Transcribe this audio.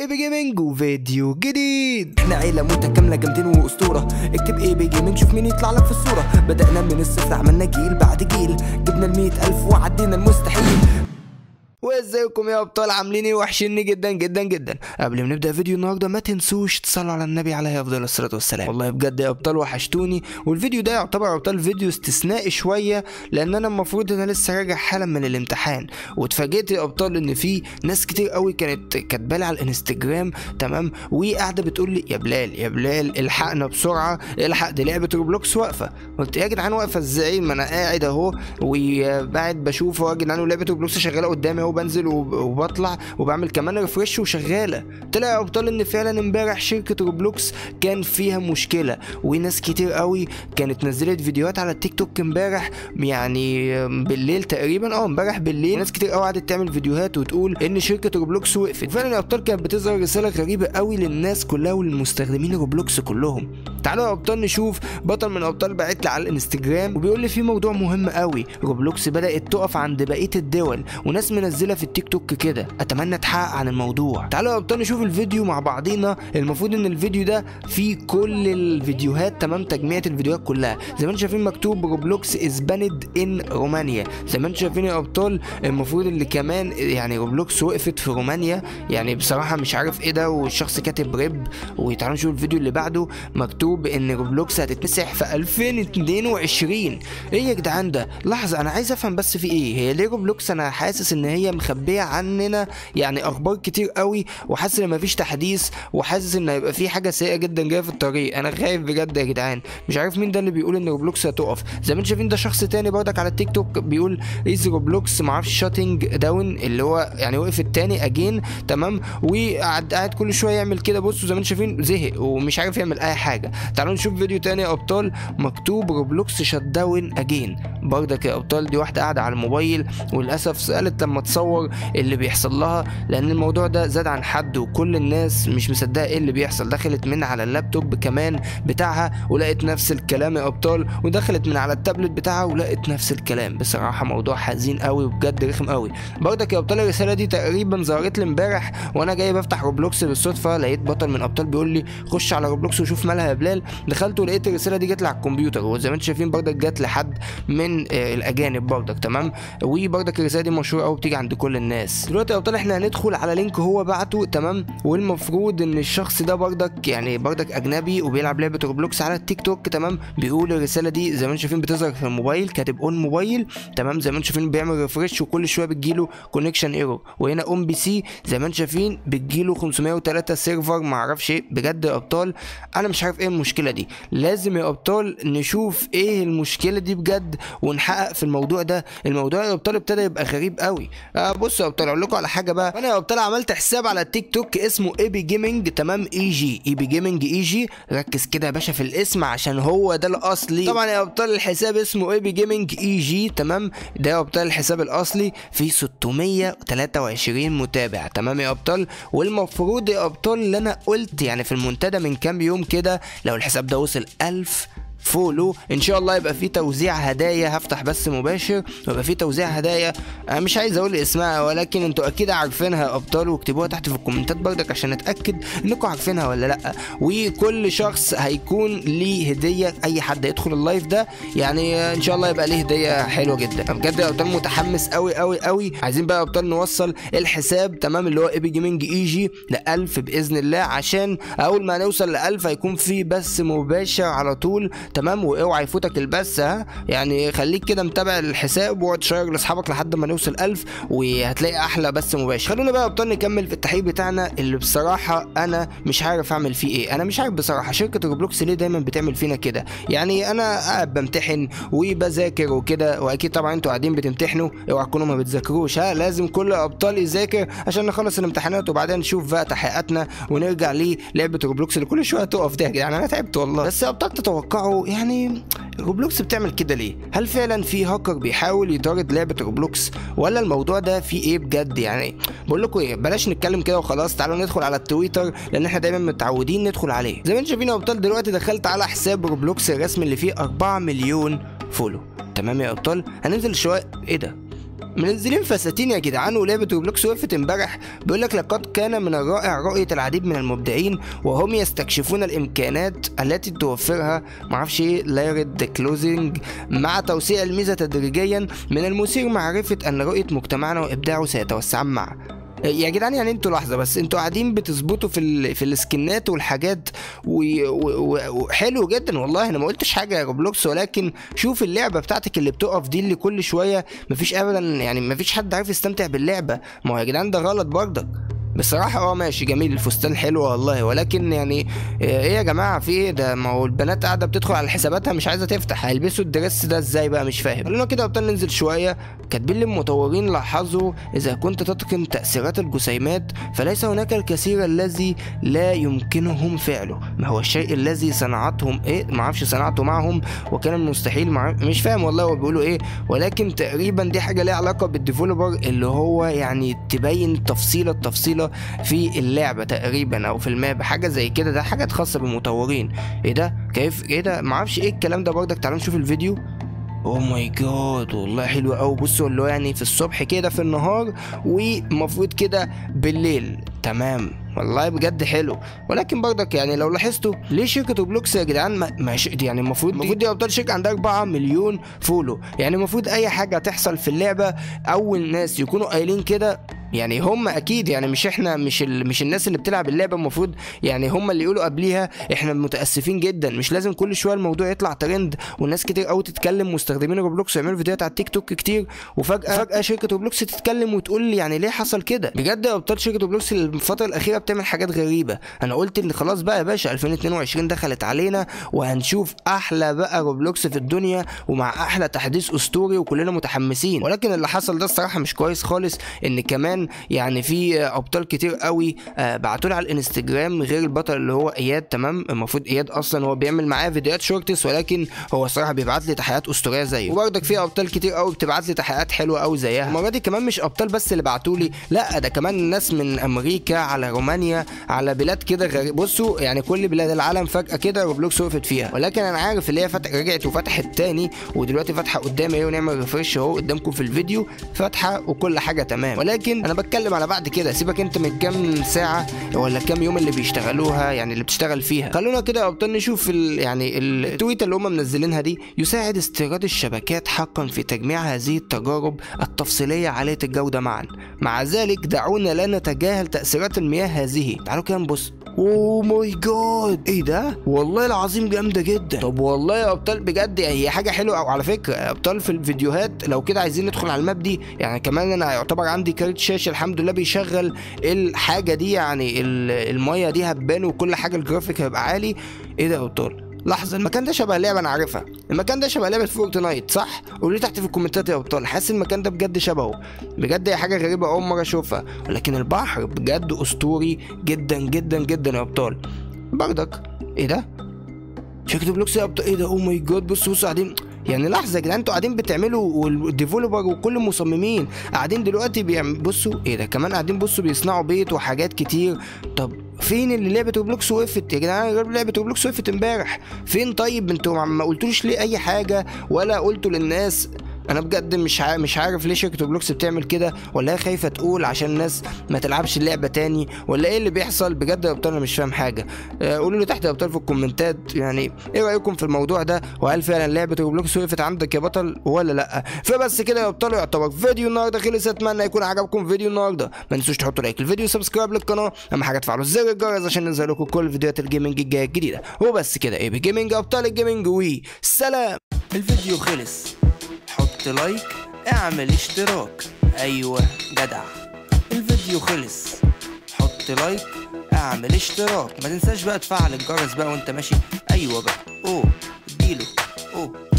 اي بي جيمنج وفيديو جديد احنا عيله متكامله جامدين واسطوره اكتب اي بي جيمنج شوف مين يطلع لك في الصوره بدانا من الصفر عملنا جيل بعد جيل جبنا المية الف وعدينا المستحيل وازيكم يا ابطال عاملين ايه وحشني جدا جدا جدا قبل ما نبدا فيديو النهارده ما تنسوش تصلوا على النبي عليه افضل الصلاه والسلام والله بجد يا ابطال وحشتوني والفيديو ده يعتبر يا ابطال فيديو استثنائي شويه لان انا المفروض ان انا لسه راجع حالا من الامتحان واتفاجئت يا ابطال ان في ناس كتير قوي كانت كاتبالي على الانستجرام تمام وقاعده بتقول لي يا بلال يا بلال الحقنا بسرعه الحق دي لعبه روبلوكس واقفه قلت يا جدعان واقفه ازاي ما انا قاعد اهو وقاعد بشوف اهو يا جدعان ولعبه روبلوكس شغاله قدامي اهو بنزل وب- وبطلع وبعمل كمان ريفرش وشغاله طلع يا ابطال ان فعلا امبارح شركه روبلوكس كان فيها مشكله وناس كتير قوي كانت نزلت فيديوهات على التيك توك امبارح يعني بالليل تقريبا اه امبارح بالليل ناس كتير قوي قعدت تعمل فيديوهات وتقول ان شركه روبلوكس وقفت فعلا يا ابطال كانت بتظهر رساله غريبه قوي للناس كلها وللمستخدمين روبلوكس كلهم تعالوا يا ابطال نشوف بطل من ابطال بعت لي على الانستجرام وبيقول لي في موضوع مهم قوي روبلوكس بدات تقف عند بقيه الدول وناس منزله في التيك توك كده اتمنى تحقق عن الموضوع تعالوا يا ابطال نشوف الفيديو مع بعضينا المفروض ان الفيديو ده فيه كل الفيديوهات تمام تجميعة الفيديوهات كلها زي ما انتم شايفين مكتوب روبلوكس از باند ان رومانيا زي ما انتم شايفين يا ابطال المفروض اللي كمان يعني روبلوكس وقفت في رومانيا يعني بصراحه مش عارف ايه ده والشخص كاتب ريب وتعالوا نشوف الفيديو اللي بعده مكتوب ان روبلوكس هتتمسح في 2022 ايه يا جدعان ده لحظه انا عايز افهم بس في ايه هي ليه روبلوكس انا حاسس ان هي مخبيه عننا يعني اخبار كتير قوي وحاسس ان مفيش تحديث وحاسس ان هيبقى في حاجه سيئه جدا جايه في الطريق انا خايف بجد يا جدعان مش عارف مين ده اللي بيقول ان روبلوكس هتقف زي ما انتم شايفين ده شخص تاني برضك على التيك توك بيقول ايز روبلوكس معرفش شاتنج داون اللي هو يعني وقف التاني اجين تمام وقعد قاعد كل شويه يعمل كده بصوا زي ما انتم شايفين زهق ومش عارف يعمل اي حاجه تعالوا نشوف فيديو تاني يا ابطال مكتوب روبلوكس شات داون اجين برضك يا ابطال دي واحده قاعده على الموبايل وللاسف سالت لما تصور اللي بيحصل لها لان الموضوع ده زاد عن حد وكل الناس مش مصدقه ايه اللي بيحصل دخلت من على اللابتوب كمان بتاعها ولقت نفس الكلام يا ابطال ودخلت من على التابلت بتاعها ولقت نفس الكلام بصراحه موضوع حزين قوي وبجد رخم قوي برضك يا ابطال الرساله دي تقريبا ظهرت لي امبارح وانا جاي بفتح روبلوكس بالصدفه لقيت بطل من ابطال بيقول لي خش على روبلوكس وشوف مالها يا بلال دخلت ولقيت الرساله دي جت لي على الكمبيوتر وزي ما انتم شايفين برضك جت لحد من آه، الاجانب برضك تمام وبرضك الرساله دي مشهوره قوي بتيجي عند كل الناس دلوقتي يا ابطال احنا هندخل على لينك هو بعته تمام والمفروض ان الشخص ده برضك يعني برضك اجنبي وبيلعب لعبه روبلوكس على التيك توك تمام بيقول الرساله دي زي ما انتم شايفين بتظهر في الموبايل كاتب اون موبايل تمام زي ما انتم شايفين بيعمل ريفرش وكل شويه بتجيله كونكشن ايرور وهنا اون بي سي زي ما انتم شايفين بتجيله 503 سيرفر معرفش ايه بجد يا ابطال انا مش عارف ايه المشكله دي لازم يا ابطال نشوف ايه المشكله دي بجد ونحقق في الموضوع ده الموضوع يا ابطال ابتدى يبقى غريب قوي آه بصوا يا ابطال اقول لكم على حاجه بقى انا يا ابطال عملت حساب على التيك توك اسمه اي بي جيمنج تمام اي جي اي بي جيمنج اي جي ركز كده يا باشا في الاسم عشان هو ده الاصلي طبعا يا ابطال الحساب اسمه اي بي جيمنج اي جي تمام ده يا ابطال الحساب الاصلي فيه 623 متابع تمام يا ابطال والمفروض يا ابطال اللي انا قلت يعني في المنتدى من كام يوم كده لو الحساب ده وصل 1000 فولو ان شاء الله يبقى في توزيع هدايا هفتح بس مباشر ويبقى في توزيع هدايا انا مش عايز اقول اسمها ولكن انتوا اكيد عارفينها يا ابطال واكتبوها تحت في الكومنتات برضك عشان نتاكد انكم عارفينها ولا لا وكل شخص هيكون ليه هديه اي حد يدخل اللايف ده يعني ان شاء الله يبقى ليه هديه حلوه جدا بجد يا ابطال متحمس قوي قوي قوي عايزين بقى يا ابطال نوصل الحساب تمام اللي هو ايبي جيمنج اي جي ل 1000 باذن الله عشان اول ما نوصل ل 1000 هيكون في بث مباشر على طول تمام واوعى يفوتك البث ها يعني خليك كده متابع الحساب واقعد شير لاصحابك لحد ما نوصل 1000 وهتلاقي احلى بث مباشر خلونا بقى يا ابطال نكمل في التحقيق بتاعنا اللي بصراحه انا مش عارف اعمل فيه ايه انا مش عارف بصراحه شركه روبلوكس ليه دايما بتعمل فينا كده يعني انا قاعد بمتحن وبذاكر وكده واكيد طبعا انتوا قاعدين بتمتحنوا اوعى تكونوا ما بتذاكروش ها لازم كل ابطال يذاكر عشان نخلص الامتحانات وبعدين نشوف بقى تحقيقاتنا ونرجع للعبه روبلوكس اللي كل شويه تقف ده يا جدعان انا تعبت والله بس يا ابطال تتوقعوا يعني روبلوكس بتعمل كده ليه هل فعلا في هاكر بيحاول يطارد لعبه روبلوكس ولا الموضوع ده فيه ايه بجد يعني بقول لكم ايه بلاش نتكلم كده وخلاص تعالوا ندخل على التويتر لان احنا دايما متعودين ندخل عليه زي ما انتم شايفين يا ابطال دلوقتي دخلت على حساب روبلوكس الرسمي اللي فيه 4 مليون فولو تمام يا ابطال هننزل شويه ايه ده منزلين فساتين يا جدعان ولعبة روبلوكس وقفت امبارح بيقول لك لقد كان من الرائع رؤية العديد من المبدعين وهم يستكشفون الامكانات التي توفرها معرفش ايه لايرد كلوزنج مع توسيع الميزة تدريجيا من المثير معرفة ان رؤية مجتمعنا وابداعه سيتوسعان معا يا جدعان يعني انتوا لحظه بس انتوا قاعدين بتظبطوا في ال... في السكنات والحاجات وحلو و... و... وحلو جدا والله انا ما قلتش حاجه يا روبلوكس ولكن شوف اللعبه بتاعتك اللي بتقف دي اللي كل شويه مفيش ابدا يعني مفيش حد عارف يستمتع باللعبه ما هو يا جدعان ده غلط برضك بصراحة اه ماشي جميل الفستان حلو والله ولكن يعني ايه يا جماعة في ايه ده ما هو البنات قاعدة بتدخل على حساباتها مش عايزة تفتح هيلبسوا الدرس ده ازاي بقى مش فاهم خلونا كده ابطال ننزل شوية كاتبين للمطورين لاحظوا اذا كنت تتقن تأثيرات الجسيمات فليس هناك الكثير الذي لا يمكنهم فعله ما هو الشيء الذي صنعتهم ايه معرفش صنعته معهم وكان من المستحيل مع... مش فاهم والله هو بيقولوا ايه ولكن تقريبا دي حاجة ليها علاقة بالديفلوبر اللي هو يعني تبين تفصيلة تفصيلة في اللعبة تقريبا او في الماب حاجة زي كده ده حاجات خاصة بالمطورين ايه ده كيف ايه ده معرفش ايه الكلام ده برضك تعالوا نشوف الفيديو اوه ماي جاد والله حلو قوي بصوا اللي هو يعني في الصبح كده في النهار ومفروض كده بالليل تمام والله بجد حلو ولكن برضك يعني لو لاحظتوا ليه شركه روبلوكس يا جدعان ما ما ش... يعني المفروض المفروض دي ابطال شركه عندها 4 مليون فولو يعني المفروض اي حاجه تحصل في اللعبه اول ناس يكونوا قايلين كده يعني هم اكيد يعني مش احنا مش ال... مش الناس اللي بتلعب اللعبه المفروض يعني هم اللي يقولوا قبليها احنا متاسفين جدا مش لازم كل شويه الموضوع يطلع ترند والناس كتير قوي تتكلم مستخدمين روبلوكس يعملوا فيديوهات على التيك توك كتير وفجاه فجاه شركه روبلوكس تتكلم وتقول يعني ليه حصل كده بجد يا ابطال شركه روبلوكس الفتره الاخيره بتعمل حاجات غريبه انا قلت ان خلاص بقى يا باشا 2022 دخلت علينا وهنشوف احلى بقى روبلوكس في الدنيا ومع احلى تحديث اسطوري وكلنا متحمسين ولكن اللي حصل ده الصراحه مش كويس خالص ان كمان يعني في ابطال كتير قوي بعتوا لي على الانستجرام غير البطل اللي هو اياد تمام المفروض اياد اصلا هو بيعمل معايا فيديوهات شورتس ولكن هو الصراحه بيبعت لي تحيات اسطوريه زيه وبرضك في ابطال كتير قوي بتبعت لي تحيات حلوه قوي زيها المره دي كمان مش ابطال بس اللي بعتوا لي لا ده كمان ناس من امريكا على رومانيا على بلاد كده غريب بصوا يعني كل بلاد العالم فجاه كده روبلوكس وقفت فيها ولكن انا عارف اللي هي فتح رجعت وفتحت تاني ودلوقتي فاتحه قدامي اهي ونعمل ريفرش اهو قدامكم في الفيديو فاتحه وكل حاجه تمام ولكن انا بتكلم على بعد كده سيبك انت من كام ساعه ولا كام يوم اللي بيشتغلوها يعني اللي بتشتغل فيها خلونا كده يا ابطال نشوف ال يعني التويته اللي هم منزلينها دي يساعد استيراد الشبكات حقا في تجميع هذه التجارب التفصيليه عاليه الجوده معا مع ذلك دعونا لا نتجاهل تاثيرات المياه هذه تعالوا كده نبص اوه ماي جاد ايه ده والله العظيم جامده جدا طب والله يا ابطال بجد هي حاجه حلوه او على فكره يا ابطال في الفيديوهات لو كده عايزين ندخل على الماب دي يعني كمان انا يعتبر عندي كارت شاشه الحمد لله بيشغل الحاجه دي يعني الميه دي هتبان وكل حاجه الجرافيك هيبقى عالي ايه ده يا ابطال لحظه المكان ده شبه لعبه انا عارفها المكان ده شبه لعبه فورتنايت صح قولوا لي تحت في الكومنتات يا ابطال حاسس المكان ده بجد شبهه بجد هي حاجه غريبه اول مره اشوفها ولكن البحر بجد اسطوري جدا جدا جدا يا ابطال برضك ايه ده شكل بلوكس يا ابطال ايه ده او ماي جاد بصوا بصوا قاعدين يعني لحظه يا جدعان انتوا قاعدين بتعملوا والديفلوبر وكل المصممين قاعدين دلوقتي بيعمل بصوا ايه ده كمان قاعدين بصوا بيصنعوا بيت وحاجات كتير طب فين اللي لعبه روبلوكس وقفت يا جدعان لعبه روبلوكس وقفت امبارح فين طيب انتوا ما قلتوليش ليه اي حاجه ولا قلتوا للناس انا بجد مش عارف مش عارف ليه شركه روبلوكس بتعمل كده ولا هي خايفه تقول عشان الناس ما تلعبش اللعبه تاني ولا ايه اللي بيحصل بجد يا ابطال انا مش فاهم حاجه آه قولوا لي تحت يا ابطال في الكومنتات يعني ايه رايكم في الموضوع ده وهل فعلا لعبه روبلوكس وقفت عندك يا بطل ولا لا فبس كده يا ابطال يعتبر فيديو النهارده خلص اتمنى يكون عجبكم فيديو النهارده ما تنسوش تحطوا لايك الفيديو سبسكرايب للقناه اهم حاجه تفعلوا زر الجرس عشان ينزل لكم كل فيديوهات الجيمنج الجايه الجديده وبس كده ايه بجيمنج ابطال الجيمنج وي سلام الفيديو خلص حط لايك اعمل اشتراك ايوه جدع الفيديو خلص حط لايك اعمل اشتراك ما تنساش بقى تفعل الجرس بقى وانت ماشي ايوه بقى اوه اديله اوه